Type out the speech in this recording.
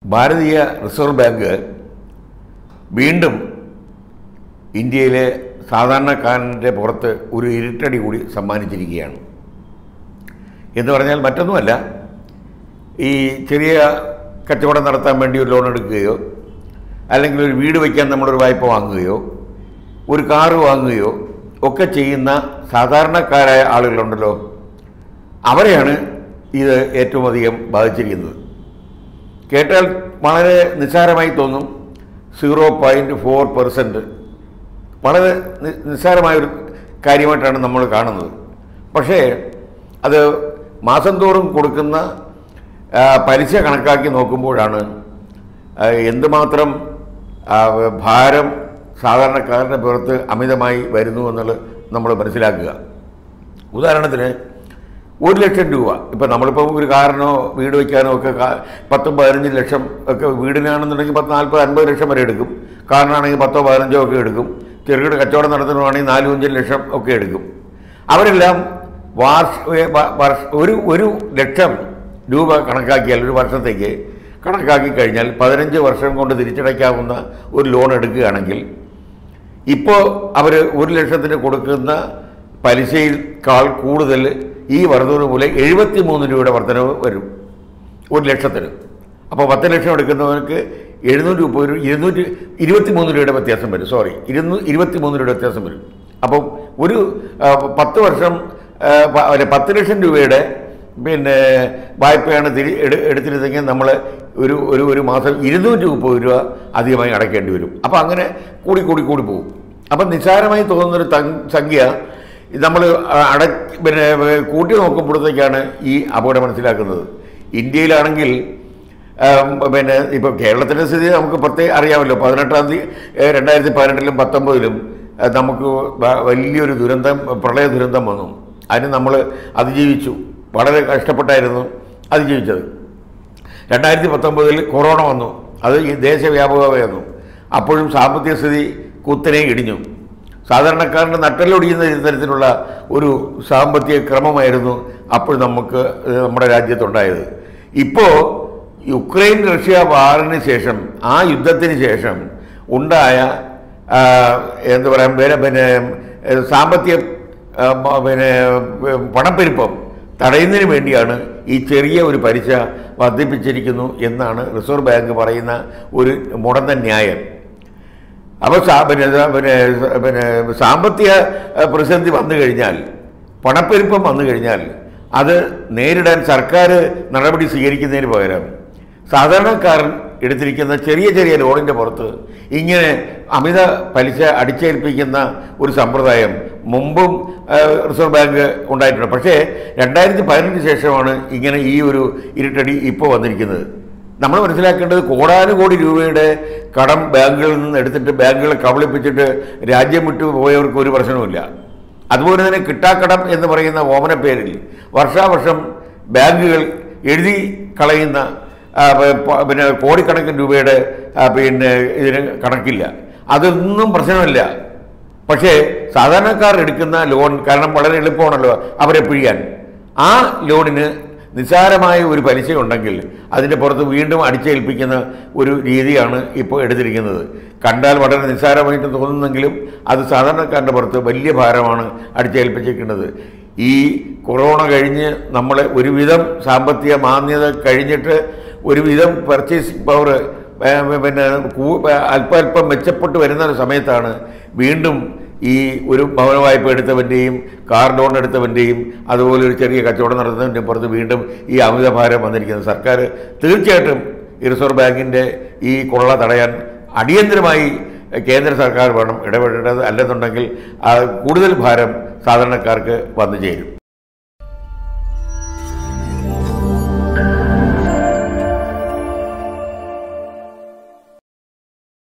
ഭാരതീയ reserve bank വീണ്ടും ഇന്ത്യയിലെ സാധാരണക്കാരൻ്റെ പുറത്ത് ഒരു ഇരുട്ടടി കൂടി സമ്മാനിച്ചിരിക്കുകയാണ് എന്ന് പറഞ്ഞാൽ മറ്റൊന്നുമല്ല ഈ ചെറിയ കച്ചവടം നടത്താൻ വേണ്ടി ഒരു ലോൺ എടുക്കുകയോ അല്ലെങ്കിൽ ഒരു വീട് വയ്ക്കാൻ നമ്മളൊരു വായ്പ വാങ്ങുകയോ ഒരു കാറ് വാങ്ങുകയോ ഒക്കെ ചെയ്യുന്ന സാധാരണക്കാരായ ആളുകളുണ്ടല്ലോ അവരെയാണ് ഇത് ഏറ്റവും അധികം ബാധിച്ചിരിക്കുന്നത് കേട്ടാൽ വളരെ നിസ്സാരമായി തോന്നും സീറോ പോയിൻറ്റ് ഫോർ പെർസെൻറ്റ് വളരെ നി- നിസ്സാരമായൊരു കാര്യമായിട്ടാണ് നമ്മൾ കാണുന്നത് പക്ഷേ അത് മാസം തോറും കൊടുക്കുന്ന ആ, പലിശ കണക്കാക്കി നോക്കുമ്പോഴാണ് ആ, എന്തുമാത്രം ആ, ഭാരം സാധാരണക്കാരൻ്റെ പുറത്ത് അമിതമായി വരുന്നു എന്നുള്ളത് നമ്മൾ മനസ്സിലാക്കുക ഉദാഹരണത്തിന് ഒരു ലക്ഷം രൂപ ഇപ്പം നമ്മളിപ്പോൾ ഒരു കാറിനോ വീട് വയ്ക്കാനോ ഒക്കെ കാ- പത്തും പതിനഞ്ച് ലക്ഷം ഒക്കെ വീടിനാണെന്നുണ്ടെങ്കിൽ പത്ത് നാൽപ്പത് അൻപത് ലക്ഷം വരെ എടുക്കും കാറിനാണെങ്കിൽ പത്തോ പതിനഞ്ചോ ഒക്കെ എടുക്കും ചെറുകിട കച്ചവടം നടത്തുന്നതാണെങ്കിൽ നാലും അഞ്ചും ലക്ഷം ഒക്കെ എടുക്കും അവരെല്ലാം വാർഷ ഏ- വ- വർഷ ഒരു ഒരു ലക്ഷം രൂപ കണക്കാക്കിയാൽ ഒരു വർഷത്തേക്ക് കണക്കാക്കി കഴിഞ്ഞാൽ പതിനഞ്ച് വർഷം കൊണ്ട് തിരിച്ചടയ്ക്കാവുന്ന ഒരു ലോൺ എടുക്കുകയാണെങ്കിൽ ഇപ്പോൾ അവർ ഒരു ലക്ഷത്തിന് കൊടുക്കുന്ന പലിശയേക്കാൾ കൂടുതൽ ഈ വർധന മൂലം എഴുപത്തി മൂന്ന് രൂപയുടെ വർധനവ് വരും ഒരു ലക്ഷത്തിന് അപ്പോൾ പത്ത് ലക്ഷം എടുക്കുന്നവർക്ക് എഴുന്നൂറ് രൂപ ഒരു ഇരുന്നൂറ്റി ഇരുപത്തി മൂന്ന് രൂപയുടെ വ്യത്യാസം വരും സോറി ഇരുന്നൂ ഇരുപത്തി മൂന്ന് രൂപയുടെ വ്യത്യാസം വരും അപ്പം ഒരു ആ, പത്ത് വർഷം ആ, പ- അല്ല, പത്ത് ലക്ഷം രൂപയുടെ പിന്നെ വായ്പയാണ് തിരി എടു എടുത്തിരുന്നെങ്കിൽ നമ്മൾ ഒരു ഒരു ഒരു മാസം ഇരുന്നൂറ്റി മുപ്പത് രൂപ അധികമായി അടയ്ക്കേണ്ടി വരും അപ്പോൾ അങ്ങനെ കൂടി കൂടി കൂടി പോകും അപ്പം നിസ്സാരമായി തോന്നുന്നൊരു തങ്- സംഖ്യ നമ്മൾ അട പിന്നെ ഏർ കൂട്ടി നോക്കുമ്പോഴത്തേക്കാണ് ഈ അപകടം മനസ്സിലാക്കുന്നത് ഇന്ത്യയിലാണെങ്കിൽ ആം, പിന്നെ ഇപ്പോൾ കേരളത്തിൻ്റെ സ്ഥിതി നമുക്ക് പ്രത്യേകം അറിയാമല്ലോ പതിനെട്ടാം തീയതി ഏർ രണ്ടായിരത്തി പതിനെട്ടിലും പത്തൊമ്പതിലും ഏർ നമുക്ക് വ- വലിയൊരു ദുരന്തം പ്രളയ ദുരന്തം വന്നു അതിന് നമ്മൾ അതിജീവിച്ചു വളരെ കഷ്ടപ്പെട്ടായിരുന്നു അതിജീവിച്ചത് രണ്ടായിരത്തി പത്തൊമ്പതിൽ കൊറോണ വന്നു അത് ഈ ദേശവ്യാപകമായി വന്നു അപ്പോഴും സാമ്പത്തിക സ്ഥിതി കുത്തനെ ഇടിഞ്ഞു സാധാരണക്കാരൻ്റെ നട്ടലൊടിയുന്ന തരത്തിലുള്ള ഒരു സാമ്പത്തിക ക്രമമായിരുന്നു അപ്പോൾ നമുക്ക് ഏഹ്, നമ്മുടെ രാജ്യത്തുണ്ടായത് ഇപ്പോൾ യുക്രൈൻ റഷ്യ വാറിന് ശേഷം ആ യുദ്ധത്തിന് ശേഷം ഉണ്ടായ ആ, എന്താ പറയുക പിന്നെ പിന്നെ ഏഹ്, സാമ്പത്തിക ആ, മ- പിന്നെ ഏഹ്, പണപ്പെരുപ്പം തടയുന്നതിന് വേണ്ടിയാണ് ഈ ചെറിയ ഒരു പലിശ വർദ്ധിപ്പിച്ചിരിക്കുന്നു എന്നാണ് റിസർവ് ബാങ്ക് പറയുന്ന ഒരു മുടന്ത ന്യായം അപ്പോൾ സാ പിന്നെ സാ- പിന്നെ സ- പിന്നെ സാമ്പത്തിക ഏഹ്, പ്രതിസന്ധി വന്നു കഴിഞ്ഞാൽ പണപ്പെരുപ്പം വന്നു കഴിഞ്ഞാൽ അത് നേരിടാൻ സർക്കാർ നടപടി സ്വീകരിക്കുന്നതിന് പകരം സാധാരണക്കാരൻ എടുത്തിരിക്കുന്ന ചെറിയ ചെറിയ ലോണിൻ്റെ പുറത്ത് ഇങ്ങനെ അമിത പലിശ അടിച്ചേൽപ്പിക്കുന്ന ഒരു സമ്പ്രദായം മുമ്പും ഏഹ്, റിസർവ് ബാങ്ക് ഉണ്ടായിട്ടുണ്ട് പക്ഷേ രണ്ടായിരത്തി പതിനെട്ടിന് ശേഷമാണ് ഇങ്ങനെ ഈ ഒരു ഇരുട്ടടി ഇപ്പോൾ വന്നിരിക്കുന്നത് നമ്മൾ മനസ്സിലാക്കേണ്ടത് കോടാനുകോടി രൂപയുടെ കടം ബാങ്കുകളിൽ നിന്ന് എടുത്തിട്ട് ബാങ്കുകളെ കബളിപ്പിച്ചിട്ട് രാജ്യം വിട്ടു പോയവർക്ക് ഒരു പ്രശ്നവുമില്ല അതുപോലെ തന്നെ കിട്ടാക്കടം എന്ന് പറയുന്ന ഓമന പേരിൽ വർഷാവർഷം ബാങ്കുകൾ എഴുതി കളയുന്ന ആ, പ- പ- പിന്നെ കോടിക്കണക്കിന് രൂപയുടെ ആ, പിന്നെ ഇതിന് കണക്കില്ല അതൊന്നും പ്രശ്നമില്ല പക്ഷേ സാധാരണക്കാർ എടുക്കുന്ന ലോൺ കാരണം വളരെ എളുപ്പമാണല്ലോ അവരെ പിഴിയാൻ ആ ലോണിന് നിസ്സാരമായ ഒരു പലിശ ഉണ്ടെങ്കിൽ അതിൻ്റെ പുറത്ത് വീണ്ടും അടിച്ചേൽപ്പിക്കുന്ന ഒരു രീതിയാണ് ഇപ്പോൾ എടുത്തിരിക്കുന്നത് കണ്ടാൽ വളരെ നിസ്സാരമായിട്ട് തോന്നുന്നെങ്കിലും അത് സാധാരണക്കാരൻ്റെ പുറത്ത് വലിയ ഭാരമാണ് അടിച്ചേൽപ്പിച്ചിരിക്കുന്നത് ഈ കൊറോണ കഴിഞ്ഞ് നമ്മൾ ഒരുവിധം സാമ്പത്തിക മാന്യത കഴിഞ്ഞിട്ട് ഒരുവിധം പർച്ചേസിംഗ് പവർ പിന്നെ കൂ- അല്പല്പം മെച്ചപ്പെട്ട് വരുന്ന ഒരു സമയത്താണ് വീണ്ടും ഈ ഒരു ഭവന വായ്പ എടുത്തവൻ്റെയും കാർ ലോൺ എടുത്തവൻ്റെയും അതുപോലെ ഒരു ചെറിയ കച്ചവടം നടത്തുന്നതിൻ്റെയും പുറത്ത് വീണ്ടും ഈ അമിതഭാരം വന്നിരിക്കുന്നത് സർക്കാർ തീർച്ചയായിട്ടും ഈ റിസർവ് ബാങ്കിൻ്റെ ഈ കൊള്ള തടയാൻ അടിയന്തരമായി കേന്ദ്ര സർക്കാർ വേണം ഇടപെടേണ്ടത് അല്ലെന്നുണ്ടെങ്കിൽ ആ കൂടുതൽ ഭാരം സാധാരണക്കാർക്ക് വന്നു ചേരും